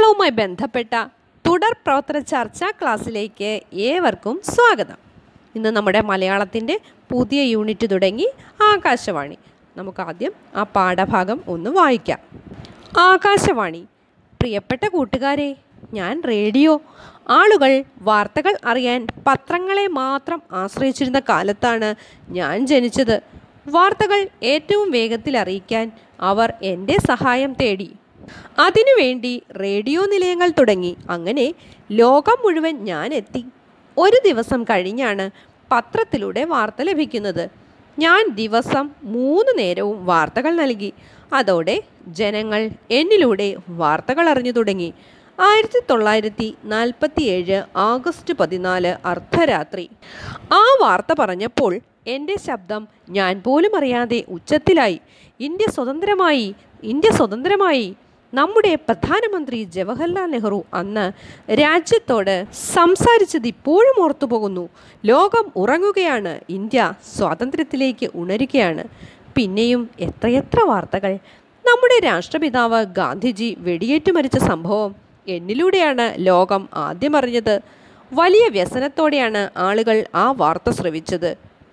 കേരളവുമായി ബന്ധപ്പെട്ട തുടർ പ്രവർത്തന ചർച്ചാ ക്ലാസ്സിലേക്ക് ഏവർക്കും സ്വാഗതം ഇന്ന് നമ്മുടെ മലയാളത്തിൻ്റെ പുതിയ യൂണിറ്റ് തുടങ്ങി ആകാശവാണി നമുക്ക് ആദ്യം ആ പാഠഭാഗം ഒന്ന് വായിക്കാം ആകാശവാണി പ്രിയപ്പെട്ട കൂട്ടുകാരെ ഞാൻ റേഡിയോ ആളുകൾ വാർത്തകൾ അറിയാൻ പത്രങ്ങളെ മാത്രം ആശ്രയിച്ചിരുന്ന കാലത്താണ് ഞാൻ ജനിച്ചത് വാർത്തകൾ ഏറ്റവും വേഗത്തിൽ അറിയിക്കാൻ അവർ എൻ്റെ സഹായം തേടി അതിനുവേണ്ടി റേഡിയോ നിലയങ്ങൾ തുടങ്ങി അങ്ങനെ ലോകം മുഴുവൻ ഞാൻ എത്തി ഒരു ദിവസം കഴിഞ്ഞാണ് പത്രത്തിലൂടെ വാർത്ത ലഭിക്കുന്നത് ഞാൻ ദിവസം മൂന്ന് നേരവും വാർത്തകൾ നൽകി അതോടെ ജനങ്ങൾ എന്നിലൂടെ വാർത്തകൾ അറിഞ്ഞു തുടങ്ങി ആയിരത്തി തൊള്ളായിരത്തി നാൽപ്പത്തി ഏഴ് ആഗസ്റ്റ് പതിനാല് അർദ്ധരാത്രി ആ വാർത്ത പറഞ്ഞപ്പോൾ എൻ്റെ ശബ്ദം ഞാൻ പോലും അറിയാതെ ഉച്ചത്തിലായി ഇന്ത്യ സ്വതന്ത്രമായി ഇന്ത്യ സ്വതന്ത്രമായി നമ്മുടെ പ്രധാനമന്ത്രി ജവഹർലാൽ നെഹ്റു അന്ന് രാജ്യത്തോട് സംസാരിച്ചത് ഇപ്പോഴും ഓർത്തുപോകുന്നു ലോകം ഉറങ്ങുകയാണ് ഇന്ത്യ സ്വാതന്ത്ര്യത്തിലേക്ക് ഉണരുകയാണ് പിന്നെയും എത്രയെത്ര വാർത്തകൾ നമ്മുടെ രാഷ്ട്രപിതാവ് ഗാന്ധിജി വെടിയേറ്റു മരിച്ച സംഭവം എന്നിലൂടെയാണ് ലോകം ആദ്യം അറിഞ്ഞത് വലിയ വ്യസനത്തോടെയാണ് ആളുകൾ ആ വാർത്ത ശ്രവിച്ചത്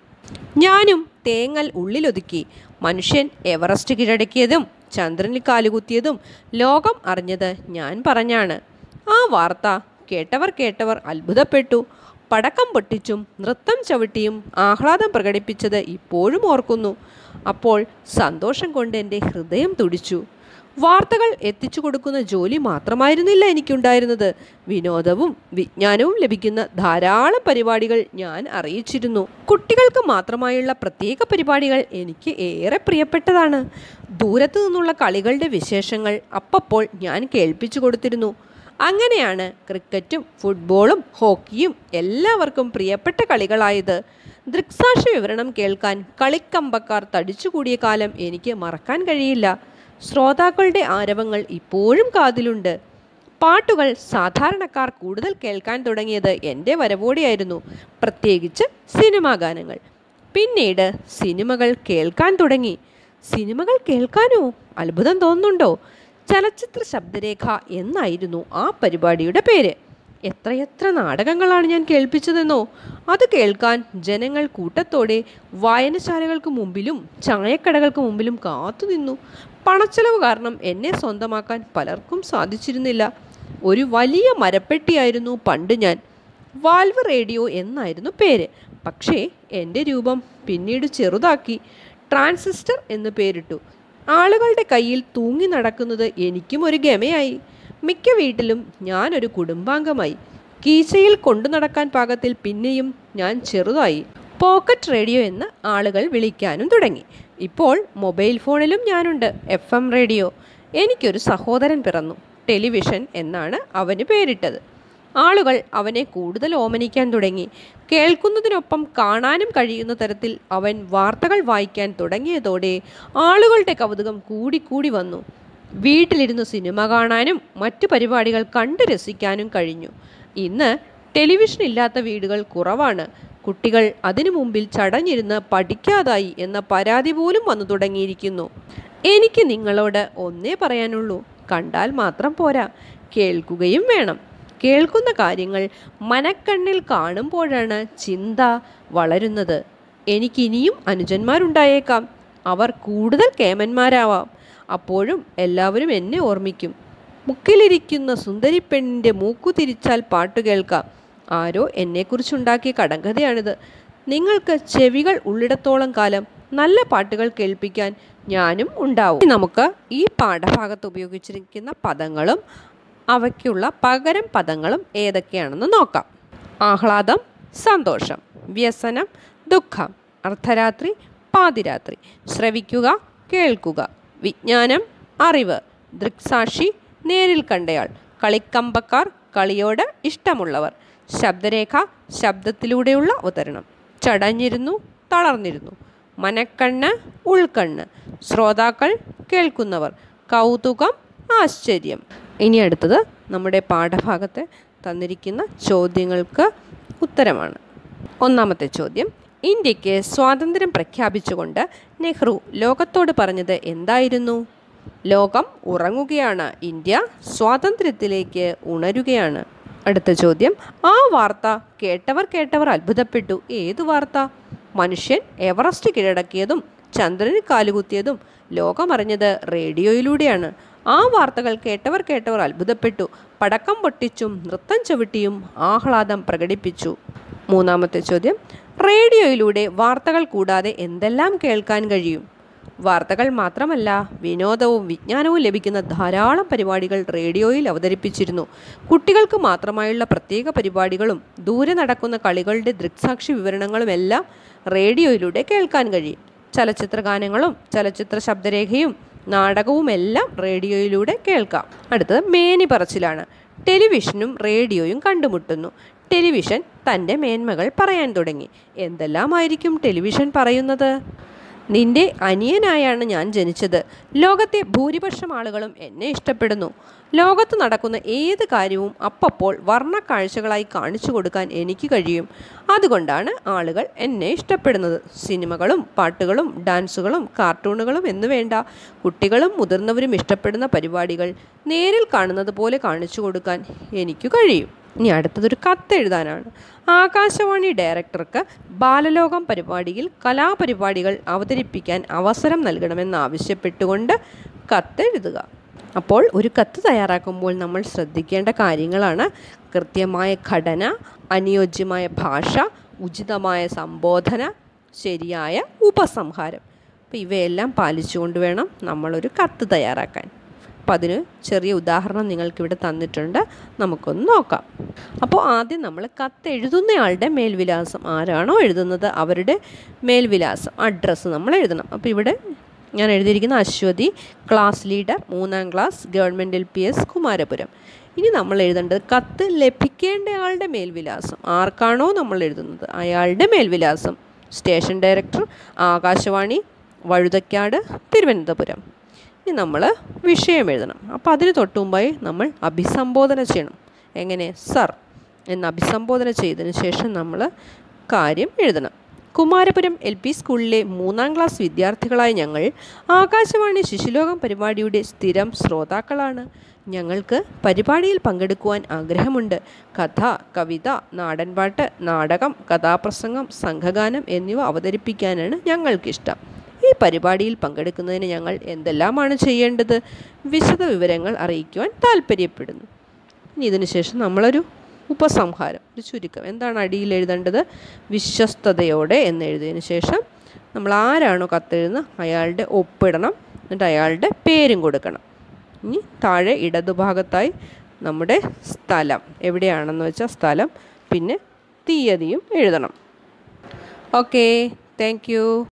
ഞാനും തേങ്ങൽ ഉള്ളിലൊതുക്കി മനുഷ്യൻ എവറസ്റ്റ് കീഴടക്കിയതും ചന്ദ്രനിൽ കാലുകുത്തിയതും ലോകം അറിഞ്ഞത് ഞാൻ പറഞ്ഞാണ് ആ വാർത്ത കേട്ടവർ കേട്ടവർ അത്ഭുതപ്പെട്ടു പടക്കം പൊട്ടിച്ചും നൃത്തം ചവിട്ടിയും ആഹ്ലാദം പ്രകടിപ്പിച്ചത് ഇപ്പോഴും ഓർക്കുന്നു അപ്പോൾ സന്തോഷം കൊണ്ട് എൻ്റെ ഹൃദയം തുടിച്ചു വാർത്തകൾ എത്തിച്ചു കൊടുക്കുന്ന ജോലി മാത്രമായിരുന്നില്ല എനിക്കുണ്ടായിരുന്നത് വിനോദവും വിജ്ഞാനവും ലഭിക്കുന്ന ധാരാളം പരിപാടികൾ ഞാൻ അറിയിച്ചിരുന്നു കുട്ടികൾക്ക് മാത്രമായുള്ള പ്രത്യേക പരിപാടികൾ എനിക്ക് ഏറെ പ്രിയപ്പെട്ടതാണ് ദൂരത്തു നിന്നുള്ള കളികളുടെ വിശേഷങ്ങൾ അപ്പപ്പോൾ ഞാൻ കേൾപ്പിച്ചു കൊടുത്തിരുന്നു അങ്ങനെയാണ് ക്രിക്കറ്റും ഫുട്ബോളും ഹോക്കിയും എല്ലാവർക്കും പ്രിയപ്പെട്ട കളികളായത് ദൃക്സാക്ഷി വിവരണം കേൾക്കാൻ കളിക്കമ്പക്കാർ തടിച്ചുകൂടിയ കാലം എനിക്ക് മറക്കാൻ കഴിയില്ല ശ്രോതാക്കളുടെ ആരവങ്ങൾ ഇപ്പോഴും കാതിലുണ്ട് പാട്ടുകൾ സാധാരണക്കാർ കൂടുതൽ കേൾക്കാൻ തുടങ്ങിയത് എൻ്റെ വരവോടെയായിരുന്നു പ്രത്യേകിച്ച് സിനിമാ ഗാനങ്ങൾ പിന്നീട് സിനിമകൾ കേൾക്കാൻ തുടങ്ങി സിനിമകൾ കേൾക്കാനോ അത്ഭുതം തോന്നുന്നുണ്ടോ ചലച്ചിത്ര ശബ്ദരേഖ എന്നായിരുന്നു ആ പരിപാടിയുടെ പേര് എത്രയെത്ര നാടകങ്ങളാണ് ഞാൻ കേൾപ്പിച്ചതെന്നോ അത് കേൾക്കാൻ ജനങ്ങൾ കൂട്ടത്തോടെ വായനശാലകൾക്ക് മുമ്പിലും ചായക്കടകൾക്ക് മുമ്പിലും കാത്തുനിന്നു പണച്ചെലവ് കാരണം എന്നെ സ്വന്തമാക്കാൻ പലർക്കും സാധിച്ചിരുന്നില്ല ഒരു വലിയ മരപ്പെട്ടിയായിരുന്നു പണ്ട് ഞാൻ വാൽവ് റേഡിയോ എന്നായിരുന്നു പേര് പക്ഷേ എൻ്റെ രൂപം പിന്നീട് ചെറുതാക്കി ട്രാൻസിസ്റ്റർ എന്ന് പേരിട്ടു ആളുകളുടെ കയ്യിൽ തൂങ്ങി നടക്കുന്നത് എനിക്കും ഒരു ഗമയായി മിക്ക വീട്ടിലും ഞാനൊരു കുടുംബാംഗമായി കീശയിൽ കൊണ്ടു നടക്കാൻ പാകത്തിൽ പിന്നെയും ഞാൻ ചെറുതായി പോക്കറ്റ് റേഡിയോ എന്ന് ആളുകൾ വിളിക്കാനും തുടങ്ങി ഇപ്പോൾ മൊബൈൽ ഫോണിലും ഞാനുണ്ട് എഫ് എം റേഡിയോ എനിക്കൊരു സഹോദരൻ പിറന്നു ടെലിവിഷൻ എന്നാണ് അവന് പേരിട്ടത് ആളുകൾ അവനെ കൂടുതൽ ഓമനിക്കാൻ തുടങ്ങി കേൾക്കുന്നതിനൊപ്പം കാണാനും കഴിയുന്ന തരത്തിൽ അവൻ വാർത്തകൾ വായിക്കാൻ തുടങ്ങിയതോടെ ആളുകളുടെ കൗതുകം കൂടിക്കൂടി വന്നു വീട്ടിലിരുന്ന് സിനിമ കാണാനും മറ്റു പരിപാടികൾ കണ്ടു രസിക്കാനും കഴിഞ്ഞു ഇന്ന് ടെലിവിഷൻ ഇല്ലാത്ത വീടുകൾ കുറവാണ് കുട്ടികൾ അതിനു മുമ്പിൽ ചടഞ്ഞിരുന്ന് പഠിക്കാതായി എന്ന പരാതി പോലും വന്നു തുടങ്ങിയിരിക്കുന്നു എനിക്ക് നിങ്ങളോട് ഒന്നേ പറയാനുള്ളൂ കണ്ടാൽ മാത്രം പോരാ കേൾക്കുകയും വേണം കേൾക്കുന്ന കാര്യങ്ങൾ മനക്കണ്ണിൽ കാണുമ്പോഴാണ് ചിന്ത വളരുന്നത് എനിക്കിനിയും അനുജന്മാരുണ്ടായേക്കാം അവർ കൂടുതൽ കേമന്മാരാവാം അപ്പോഴും എല്ലാവരും എന്നെ ഓർമ്മിക്കും മുക്കിലിരിക്കുന്ന സുന്ദരി പെണ്ണിൻ്റെ മൂക്കു തിരിച്ചാൽ പാട്ട് കേൾക്കാം ആരോ എന്നെക്കുറിച്ചുണ്ടാക്കിയ കടങ്കഥയാണിത് നിങ്ങൾക്ക് ചെവികൾ ഉള്ളിടത്തോളം കാലം നല്ല പാട്ടുകൾ കേൾപ്പിക്കാൻ ഞാനും ഉണ്ടാവും ഇനി നമുക്ക് ഈ പാഠഭാഗത്ത് ഉപയോഗിച്ചിരിക്കുന്ന പദങ്ങളും അവയ്ക്കുള്ള പകരം പദങ്ങളും ഏതൊക്കെയാണെന്ന് നോക്കാം ആഹ്ലാദം സന്തോഷം വ്യസനം ദുഃഖം അർദ്ധരാത്രി പാതിരാത്രി ശ്രവിക്കുക കേൾക്കുക വിജ്ഞാനം അറിവ് ദൃക്സാക്ഷി നേരിൽ കണ്ടയാൾ കളിക്കമ്പക്കാർ കളിയോട് ഇഷ്ടമുള്ളവർ ശബ്ദരേഖ ശബ്ദത്തിലൂടെയുള്ള അവതരണം ചടഞ്ഞിരുന്നു തളർന്നിരുന്നു മനക്കണ്ണ് ഉൾക്കണ്ണ് ശ്രോതാക്കൾ കേൾക്കുന്നവർ കൗതുകം ആശ്ചര്യം ഇനി അടുത്തത് നമ്മുടെ പാഠഭാഗത്ത് തന്നിരിക്കുന്ന ചോദ്യങ്ങൾക്ക് ഉത്തരമാണ് ഒന്നാമത്തെ ചോദ്യം ഇന്ത്യക്ക് സ്വാതന്ത്ര്യം പ്രഖ്യാപിച്ചുകൊണ്ട് നെഹ്റു ലോകത്തോട് പറഞ്ഞത് എന്തായിരുന്നു ലോകം ഉറങ്ങുകയാണ് ഇന്ത്യ സ്വാതന്ത്ര്യത്തിലേക്ക് ഉണരുകയാണ് അടുത്ത ചോദ്യം ആ വാർത്ത കേട്ടവർ കേട്ടവർ അത്ഭുതപ്പെട്ടു ഏത് വാർത്ത മനുഷ്യൻ എവറസ്റ്റ് കീഴടക്കിയതും ചന്ദ്രന് കാലുകുത്തിയതും ലോകമറിഞ്ഞത് റേഡിയോയിലൂടെയാണ് ആ വാർത്തകൾ കേട്ടവർ കേട്ടവർ അത്ഭുതപ്പെട്ടു പടക്കം പൊട്ടിച്ചും നൃത്തം ചവിട്ടിയും ആഹ്ലാദം പ്രകടിപ്പിച്ചു മൂന്നാമത്തെ ചോദ്യം റേഡിയോയിലൂടെ വാർത്തകൾ കൂടാതെ എന്തെല്ലാം കേൾക്കാൻ കഴിയും വാർത്തകൾ മാത്രമല്ല വിനോദവും വിജ്ഞാനവും ലഭിക്കുന്ന ധാരാളം പരിപാടികൾ റേഡിയോയിൽ അവതരിപ്പിച്ചിരുന്നു കുട്ടികൾക്ക് മാത്രമായുള്ള പ്രത്യേക പരിപാടികളും ദൂരെ നടക്കുന്ന കളികളുടെ ദൃക്സാക്ഷി വിവരണങ്ങളുമെല്ലാം റേഡിയോയിലൂടെ കേൾക്കാൻ കഴിയും ചലച്ചിത്ര ഗാനങ്ങളും ചലച്ചിത്ര ശബ്ദരേഖയും നാടകവുമെല്ലാം റേഡിയോയിലൂടെ കേൾക്കാം അടുത്തത് മേനി പറച്ചിലാണ് ടെലിവിഷനും റേഡിയോയും കണ്ടുമുട്ടുന്നു ടെലിവിഷൻ തൻ്റെ മേന്മകൾ പറയാൻ തുടങ്ങി എന്തെല്ലാമായിരിക്കും ടെലിവിഷൻ പറയുന്നത് നിന്റെ അനിയനായാണ് ഞാൻ ജനിച്ചത് ലോകത്തെ ഭൂരിപക്ഷം ആളുകളും എന്നെ ഇഷ്ടപ്പെടുന്നു ലോകത്ത് നടക്കുന്ന ഏത് കാര്യവും അപ്പപ്പോൾ വർണ്ണ കാഴ്ചകളായി കാണിച്ചു കൊടുക്കാൻ എനിക്ക് കഴിയും അതുകൊണ്ടാണ് ആളുകൾ എന്നെ ഇഷ്ടപ്പെടുന്നത് സിനിമകളും പാട്ടുകളും ഡാൻസുകളും കാർട്ടൂണുകളും എന്നു വേണ്ട കുട്ടികളും മുതിർന്നവരും ഇഷ്ടപ്പെടുന്ന പരിപാടികൾ നേരിൽ കാണുന്നത് പോലെ കാണിച്ചു കൊടുക്കാൻ എനിക്ക് കഴിയും ഇനി അടുത്തതൊരു കത്തെഴുതാനാണ് ആകാശവാണി ഡയറക്ടർക്ക് ബാലലോകം പരിപാടിയിൽ കലാപരിപാടികൾ അവതരിപ്പിക്കാൻ അവസരം നൽകണമെന്നാവശ്യപ്പെട്ടുകൊണ്ട് കത്തെഴുതുക അപ്പോൾ ഒരു കത്ത് തയ്യാറാക്കുമ്പോൾ നമ്മൾ ശ്രദ്ധിക്കേണ്ട കാര്യങ്ങളാണ് കൃത്യമായ ഘടന അനുയോജ്യമായ ഭാഷ ഉചിതമായ സംബോധന ശരിയായ ഉപസംഹാരം അപ്പോൾ ഇവയെല്ലാം പാലിച്ചുകൊണ്ട് വേണം നമ്മളൊരു കത്ത് തയ്യാറാക്കാൻ അപ്പം അതിന് ചെറിയ ഉദാഹരണം നിങ്ങൾക്കിവിടെ തന്നിട്ടുണ്ട് നമുക്കൊന്ന് നോക്കാം അപ്പോൾ ആദ്യം നമ്മൾ കത്ത് എഴുതുന്നയാളുടെ മേൽവിലാസം ആരാണോ എഴുതുന്നത് അവരുടെ മേൽവിലാസം അഡ്രസ്സ് നമ്മൾ എഴുതണം അപ്പോൾ ഇവിടെ ഞാൻ എഴുതിയിരിക്കുന്ന അശ്വതി ക്ലാസ് ലീഡർ മൂന്നാം class government L P S Kumarapuram ഇനി നമ്മൾ എഴുതേണ്ടത് കത്ത് ലഭിക്കേണ്ടയാളുടെ മേൽവിലാസം ആർക്കാണോ നമ്മൾ എഴുതുന്നത് അയാളുടെ മേൽവിലാസം സ്റ്റേഷൻ ഡയറക്ടർ ആകാശവാണി വഴുതക്കാട് തിരുവനന്തപുരം ഇനി നമ്മൾ വിഷയം എഴുതണം അപ്പോൾ അതിന് തൊട്ട് മുമ്പായി നമ്മൾ അഭിസംബോധന ചെയ്യണം എങ്ങനെ സർ എന്ന് അഭിസംബോധന ചെയ്തതിന് ശേഷം നമ്മൾ കാര്യം എഴുതണം കുമാരപുരം എൽ പി സ്കൂളിലെ മൂന്നാം ക്ലാസ് വിദ്യാർത്ഥികളായ ഞങ്ങൾ ആകാശവാണി ശിശുലോകം പരിപാടിയുടെ സ്ഥിരം ശ്രോതാക്കളാണ് ഞങ്ങൾക്ക് പരിപാടിയിൽ പങ്കെടുക്കുവാൻ ആഗ്രഹമുണ്ട് കഥ കവിത നാടൻപാട്ട് നാടകം കഥാപ്രസംഗം സംഘഗാനം എന്നിവ അവതരിപ്പിക്കാനാണ് ഞങ്ങൾക്കിഷ്ടം ഈ പരിപാടിയിൽ പങ്കെടുക്കുന്നതിന് ഞങ്ങൾ എന്തെല്ലാമാണ് ചെയ്യേണ്ടത് വിശദ വിവരങ്ങൾ അറിയിക്കുവാൻ താല്പര്യപ്പെടുന്നു ഇനി ഇതിന് ശേഷം നമ്മളൊരു ഉപസംഹാരം ഒരു ചുരുക്കം എന്താണ് അടിയിൽ എഴുതേണ്ടത് വിശ്വസ്തയോടെ എന്ന് എഴുതിയതിന് ശേഷം നമ്മൾ ആരാണോ കത്തെഴുതുന്നത് അയാളുടെ ഒപ്പിടണം എന്നിട്ട് അയാളുടെ പേരും കൊടുക്കണം ഇനി താഴെ ഇടതുഭാഗത്തായി നമ്മുടെ സ്ഥലം എവിടെയാണെന്ന് വെച്ചാൽ സ്ഥലം പിന്നെ തീയതിയും എഴുതണം ഓക്കെ താങ്ക്